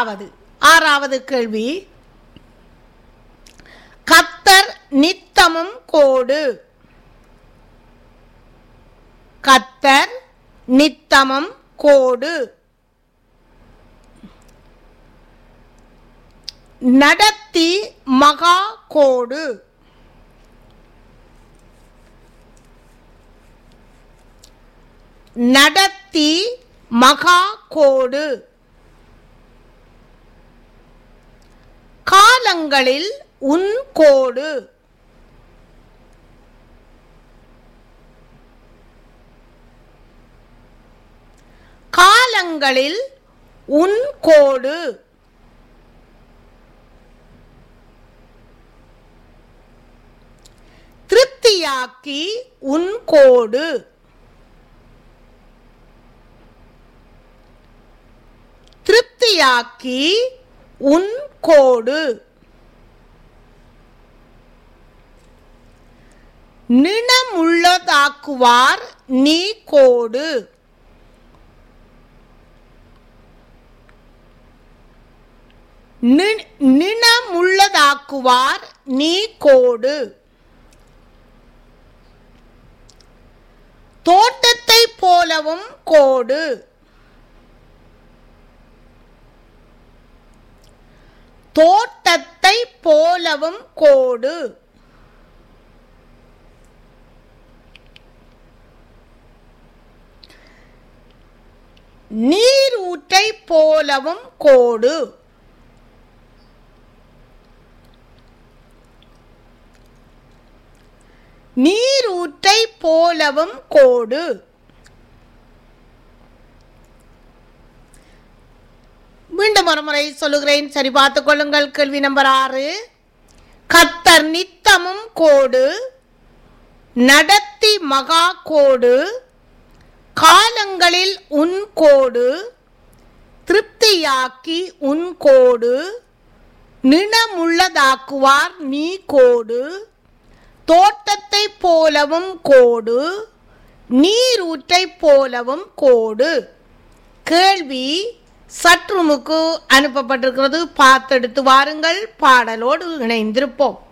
ஆறாவது ஆறாவது கேள்வி கத்தர் நித்தமும் கோடு கத்தர் நித்தமும் கோடு நடத்தி மகா கோடு நடத்தி மகா கோடு காலங்களில் உன் கோடு காலங்களில் உன் கோடு திருப்தியாக்கி உன் கோடு திருப்தியாக்கி உன் கோடு நிணமுள்ளதாக்குவார் நீ கோடு நி- நிணமுள்ளதாக்குவார் நீ கோடு தோட்டத்தை போலவும் கோடு தோட்டத்தை போலவும் கோடு நீரூற்றை போலவும் கோடு நீரூற்றை போலவும் கோடு மீண்டும் ஒரு முறை சொல்லுகிறேன் சரி பார்த்துக் கொள்ளுங்கள் கேள்வி நம்பர் ஆறு கத்தர் நித்தமும் கோடு நடத்தி மகா கோடு காலங்களில் உன் கோடு திருப்தியாக்கி உன் கோடு நிணமுள்ளதாக்குவார் நீ கோடு தோட்டத்தை போலவும் கோடு நீரூற்றை போலவும் கோடு கேள்வி சற்றுமுக்கு அனுப்பப்பட்டிருக்கிறது பார்த்தெடுத்து வாருங்கள் பாடலோடு இணைந்திருப்போம்